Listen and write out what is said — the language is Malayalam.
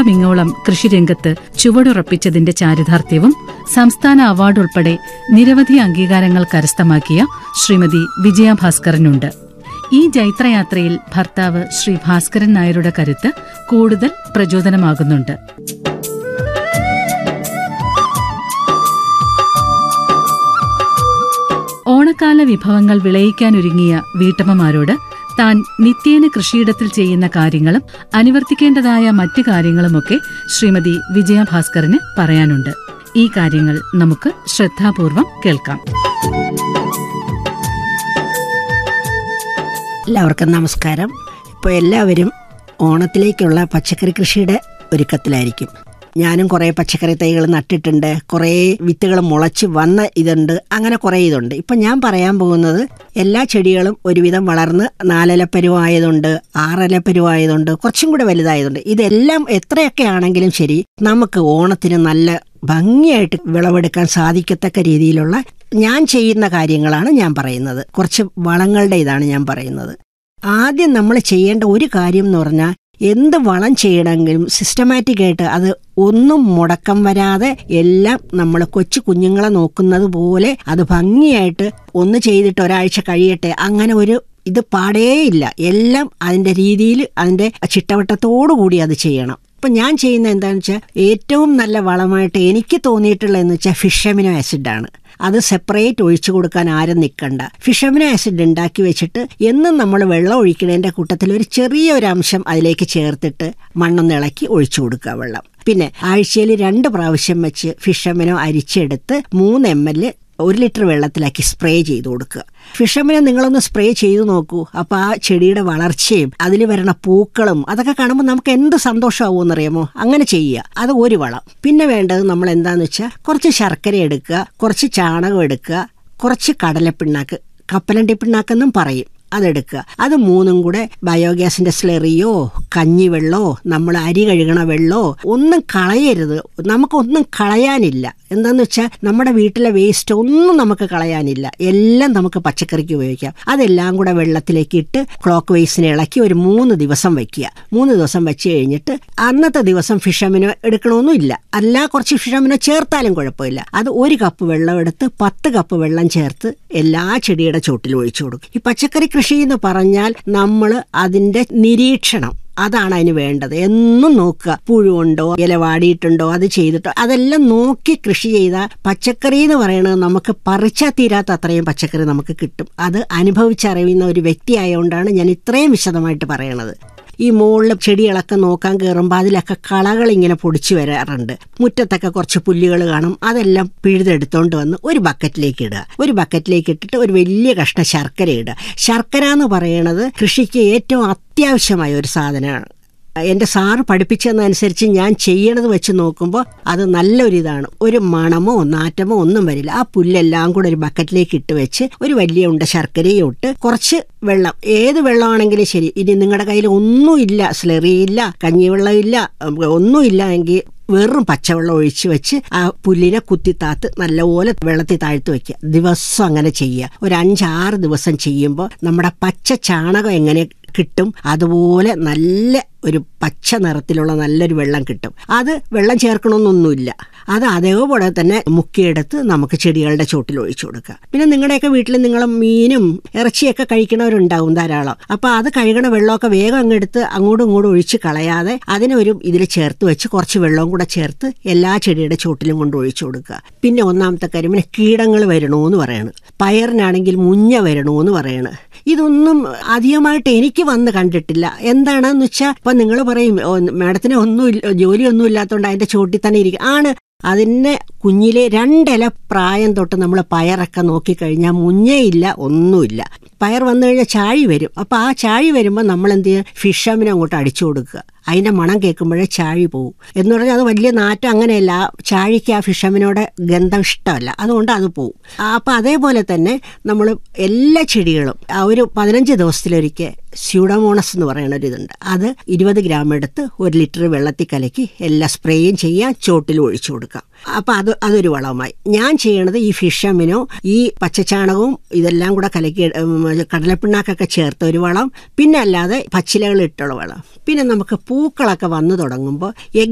അങ്ങോളമിങ്ങോളം കൃഷിരംഗത്ത് ചുവടുറപ്പിച്ചതിന്റെ ചാരിതാർത്ഥ്യവും സംസ്ഥാന അവാർഡ് ഉൾപ്പെടെ നിരവധി അംഗീകാരങ്ങൾ കരസ്ഥമാക്കിയ ശ്രീമതി വിജയഭാസ്കരനുണ്ട് ഈ ജൈത്രയാത്രയിൽ ഭർത്താവ് ശ്രീ ഭാസ്കരൻ നായരുടെ കരുത്ത് കൂടുതൽ പ്രചോദനമാകുന്നുണ്ട് ഓണക്കാല വിഭവങ്ങൾ വിളയിക്കാനൊരുങ്ങിയ വീട്ടമ്മമാരോട് താൻ നിത്യേന കൃഷിയിടത്തിൽ ചെയ്യുന്ന കാര്യങ്ങളും അനുവർത്തിക്കേണ്ടതായ മറ്റു കാര്യങ്ങളുമൊക്കെ ശ്രീമതി വിജയഭാസ്കറിന് പറയാനുണ്ട് ഈ കാര്യങ്ങൾ നമുക്ക് ശ്രദ്ധാപൂർവം കേൾക്കാം എല്ലാവർക്കും നമസ്കാരം ഇപ്പോൾ എല്ലാവരും ഓണത്തിലേക്കുള്ള പച്ചക്കറി കൃഷിയുടെ ഒരുക്കത്തിലായിരിക്കും ഞാനും കുറേ പച്ചക്കറി തൈകൾ നട്ടിട്ടുണ്ട് കുറേ വിത്തുകൾ മുളച്ച് വന്ന ഇതുണ്ട് അങ്ങനെ കുറേ ഇതുണ്ട് ഇപ്പം ഞാൻ പറയാൻ പോകുന്നത് എല്ലാ ചെടികളും ഒരുവിധം വളർന്ന് നാലല പരുവായതുണ്ട് ആറല പരുവായതുണ്ട് കുറച്ചും കൂടെ വലുതായതുണ്ട് ഇതെല്ലാം എത്രയൊക്കെ ആണെങ്കിലും ശരി നമുക്ക് ഓണത്തിന് നല്ല ഭംഗിയായിട്ട് വിളവെടുക്കാൻ സാധിക്കത്തക്ക രീതിയിലുള്ള ഞാൻ ചെയ്യുന്ന കാര്യങ്ങളാണ് ഞാൻ പറയുന്നത് കുറച്ച് വളങ്ങളുടെ ഇതാണ് ഞാൻ പറയുന്നത് ആദ്യം നമ്മൾ ചെയ്യേണ്ട ഒരു കാര്യം എന്ന് പറഞ്ഞാൽ എന്ത് വളം ചെയ്യണമെങ്കിലും സിസ്റ്റമാറ്റിക് ആയിട്ട് അത് ഒന്നും മുടക്കം വരാതെ എല്ലാം നമ്മൾ കൊച്ചു കുഞ്ഞുങ്ങളെ നോക്കുന്നത് പോലെ അത് ഭംഗിയായിട്ട് ഒന്ന് ചെയ്തിട്ട് ഒരാഴ്ച കഴിയട്ടെ അങ്ങനെ ഒരു ഇത് പാടേയില്ല എല്ലാം അതിൻ്റെ രീതിയിൽ അതിൻ്റെ ചിട്ടവട്ടത്തോടു കൂടി അത് ചെയ്യണം ഇപ്പം ഞാൻ ചെയ്യുന്ന എന്താണെന്ന് വെച്ചാൽ ഏറ്റവും നല്ല വളമായിട്ട് എനിക്ക് തോന്നിയിട്ടുള്ളതെന്ന് വെച്ചാൽ ഫിഷമിനോ ആസിഡാണ് അത് സെപ്പറേറ്റ് ഒഴിച്ചു കൊടുക്കാൻ ആരും നിൽക്കണ്ട ഫിഷമിനോ ആസിഡ് ഉണ്ടാക്കി വെച്ചിട്ട് എന്നും നമ്മൾ വെള്ളം ഒഴിക്കുന്നതിൻ്റെ കൂട്ടത്തിൽ ഒരു ചെറിയ ഒരു അംശം അതിലേക്ക് ചേർത്തിട്ട് മണ്ണൊന്ന് ഇളക്കി ഒഴിച്ചു കൊടുക്കുക വെള്ളം പിന്നെ ആഴ്ചയിൽ രണ്ട് പ്രാവശ്യം വെച്ച് ഫിഷമിനോ അരിച്ചെടുത്ത് മൂന്ന് എം എൽ ഒരു ലിറ്റർ വെള്ളത്തിലാക്കി സ്പ്രേ ചെയ്ത് കൊടുക്കുക ഫിഷമിനെ നിങ്ങളൊന്ന് സ്പ്രേ ചെയ്ത് നോക്കൂ അപ്പോൾ ആ ചെടിയുടെ വളർച്ചയും അതിൽ വരണ പൂക്കളും അതൊക്കെ കാണുമ്പോൾ നമുക്ക് എന്ത് സന്തോഷമാവുമെന്ന് അറിയാമോ അങ്ങനെ ചെയ്യുക അത് ഒരു വളം പിന്നെ വേണ്ടത് നമ്മൾ എന്താന്ന് വെച്ചാൽ കുറച്ച് ശർക്കര എടുക്കുക കുറച്ച് ചാണകം എടുക്കുക കുറച്ച് കടലപ്പിണ്ണാക്ക് കപ്പലണ്ടി പിണ്ണാക്കെന്നും പറയും അതെടുക്കുക അത് മൂന്നും കൂടെ ബയോഗ്യാസിന്റെ സ്ലെറിയോ കഞ്ഞിവെള്ളമോ നമ്മൾ അരി കഴുകണ വെള്ളമോ ഒന്നും കളയരുത് നമുക്കൊന്നും കളയാനില്ല എന്താന്ന് വെച്ചാൽ നമ്മുടെ വീട്ടിലെ വേസ്റ്റ് ഒന്നും നമുക്ക് കളയാനില്ല എല്ലാം നമുക്ക് പച്ചക്കറിക്ക് ഉപയോഗിക്കാം അതെല്ലാം കൂടെ വെള്ളത്തിലേക്ക് ഇട്ട് ക്ലോക്ക് വൈസിനെ ഇളക്കി ഒരു മൂന്ന് ദിവസം വെക്കുക മൂന്ന് ദിവസം വെച്ച് കഴിഞ്ഞിട്ട് അന്നത്തെ ദിവസം ഫിഷമിനോ എടുക്കണമെന്നില്ല അല്ല കുറച്ച് ഫിഷമിനോ ചേർത്താലും കുഴപ്പമില്ല അത് ഒരു കപ്പ് വെള്ളം എടുത്ത് പത്ത് കപ്പ് വെള്ളം ചേർത്ത് എല്ലാ ചെടിയുടെ ചോട്ടിലും ഒഴിച്ചു കൊടുക്കും ഈ പച്ചക്കറി കൃഷി എന്ന് പറഞ്ഞാൽ നമ്മൾ അതിന്റെ നിരീക്ഷണം അതാണ് അതിന് വേണ്ടത് എന്നും നോക്കുക പുഴുണ്ടോ ഇല വാടിയിട്ടുണ്ടോ അത് ചെയ്തിട്ടോ അതെല്ലാം നോക്കി കൃഷി ചെയ്താൽ പച്ചക്കറി എന്ന് പറയുന്നത് നമുക്ക് പറിച്ചാൽ തീരാത്ത അത്രയും പച്ചക്കറി നമുക്ക് കിട്ടും അത് അനുഭവിച്ചറിയുന്ന ഒരു വ്യക്തി ആയതുകൊണ്ടാണ് ഞാൻ ഇത്രയും വിശദമായിട്ട് പറയണത് ഈ മുകളിൽ ചെടികളൊക്കെ നോക്കാൻ കയറുമ്പോൾ അതിലൊക്കെ കളകൾ ഇങ്ങനെ പൊടിച്ചു വരാറുണ്ട് മുറ്റത്തൊക്കെ കുറച്ച് പുല്ലുകൾ കാണും അതെല്ലാം പിഴുതെടുത്തോണ്ട് വന്ന് ഒരു ബക്കറ്റിലേക്ക് ഇടുക ഒരു ബക്കറ്റിലേക്ക് ഇട്ടിട്ട് ഒരു വലിയ കഷ്ണം ശർക്കര ഇടുക ശർക്കര എന്ന് പറയണത് കൃഷിക്ക് ഏറ്റവും അത്യാവശ്യമായ ഒരു സാധനമാണ് എൻ്റെ സാറ് പഠിപ്പിച്ചതനുസരിച്ച് ഞാൻ ചെയ്യണത് വെച്ച് നോക്കുമ്പോൾ അത് നല്ലൊരു ഇതാണ് ഒരു മണമോ നാറ്റമോ ഒന്നും വരില്ല ആ പുല്ലെല്ലാം കൂടെ ഒരു ബക്കറ്റിലേക്ക് ഇട്ട് വെച്ച് ഒരു വലിയ ഉണ്ട ശർക്കരയും ഇട്ട് കുറച്ച് വെള്ളം ഏത് വെള്ളമാണെങ്കിലും ശരി ഇനി നിങ്ങളുടെ കയ്യിൽ ഒന്നുമില്ല സ്ലെറി ഇല്ല കഞ്ഞിവെള്ളം ഇല്ല ഒന്നുമില്ല എങ്കിൽ വെറും പച്ചവെള്ളം ഒഴിച്ച് വെച്ച് ആ പുല്ലിനെ കുത്തിത്താത്ത് നല്ലപോലെ വെള്ളത്തിൽ താഴ്ത്തി വെക്കുക ദിവസം അങ്ങനെ ചെയ്യുക ഒരു അഞ്ചാറ് ദിവസം ചെയ്യുമ്പോൾ നമ്മുടെ പച്ച ചാണകം എങ്ങനെ കിട്ടും അതുപോലെ നല്ല ഒരു പച്ച നിറത്തിലുള്ള നല്ലൊരു വെള്ളം കിട്ടും അത് വെള്ളം ചേർക്കണമെന്നൊന്നുമില്ല അത് അതേപോലെ തന്നെ മുക്കിയെടുത്ത് നമുക്ക് ചെടികളുടെ ചോട്ടിൽ ഒഴിച്ചു കൊടുക്കുക പിന്നെ നിങ്ങളുടെയൊക്കെ വീട്ടിൽ നിങ്ങൾ മീനും ഇറച്ചിയൊക്കെ കഴിക്കണവരുണ്ടാവും ധാരാളം അപ്പോൾ അത് കഴുകണ വെള്ളമൊക്കെ വേഗം അങ്ങെടുത്ത് അങ്ങോട്ടും ഇങ്ങോട്ടും ഒഴിച്ച് കളയാതെ അതിനെ ഒരു ഇതിൽ ചേർത്ത് വെച്ച് കുറച്ച് വെള്ളവും കൂടെ ചേർത്ത് എല്ലാ ചെടിയുടെ ചോട്ടിലും കൊണ്ട് ഒഴിച്ചു കൊടുക്കുക പിന്നെ ഒന്നാമത്തെ കാര്യം പിന്നെ കീടങ്ങൾ വരണമെന്ന് പറയണ് പയറിനാണെങ്കിൽ മുഞ്ഞ വരണമെന്ന് പറയണ് ഇതൊന്നും അധികമായിട്ട് എനിക്ക് വന്ന് കണ്ടിട്ടില്ല എന്താണെന്ന് വെച്ചാൽ ഇപ്പം നിങ്ങൾ പറയും "ഓ, മാഡത്തിന് ഒന്നും ഇല്ല ജോലിയൊന്നും ഇല്ലാത്തതുകൊണ്ട് അതിൻ്റെ ചോട്ടിൽ തന്നെ ഇരിക്കും ആണ് അതിനെ കുഞ്ഞിലെ രണ്ടില പ്രായം തൊട്ട് നമ്മൾ പയറൊക്കെ നോക്കിക്കഴിഞ്ഞാൽ മുഞ്ഞയില്ല ഒന്നുമില്ല പയർ വന്നു കഴിഞ്ഞാൽ ചാഴി വരും അപ്പോൾ ആ ചാഴി വരുമ്പോൾ നമ്മൾ എന്ത് ചെയ്യുക ഫിഷമിനെ അങ്ങോട്ട് അടിച്ചു കൊടുക്കുക അതിൻ്റെ മണം കേൾക്കുമ്പോഴേ ചാഴി പോവും എന്ന് പറഞ്ഞാൽ അത് വലിയ നാറ്റം അങ്ങനെയല്ല ആ ചാഴിക്ക് ആ ഫിഷമിനോട് ഗന്ധം ഇഷ്ടമല്ല അതുകൊണ്ട് അത് പോവും അപ്പോൾ അതേപോലെ തന്നെ നമ്മൾ എല്ലാ ചെടികളും ആ ഒരു പതിനഞ്ച് ദിവസത്തിലൊരിക്കൽ സ്യൂഡോമോണസ് എന്ന് പറയുന്ന ഒരു ഇതുണ്ട് അത് ഇരുപത് ഗ്രാം എടുത്ത് ഒരു ലിറ്റർ വെള്ളത്തിൽ കലക്കി എല്ലാ സ്പ്രേയും ചെയ്യാൻ ചോട്ടിൽ ഒഴിച്ചു കൊടുക്കാം അപ്പം അത് അതൊരു വളമായി ഞാൻ ചെയ്യണത് ഈ ഫിഷമിനോ ഈ പച്ചച്ചാണകവും ഇതെല്ലാം കൂടെ കലക്കി ഉം, കടലപ്പിണ്ണാക്കൊക്കെ ചേർത്ത ഒരു വളം പിന്നെ അല്ലാതെ പച്ചിലകൾ ഇട്ടുള്ള വളം പിന്നെ നമുക്ക് പൂക്കളൊക്കെ വന്നു തുടങ്ങുമ്പോൾ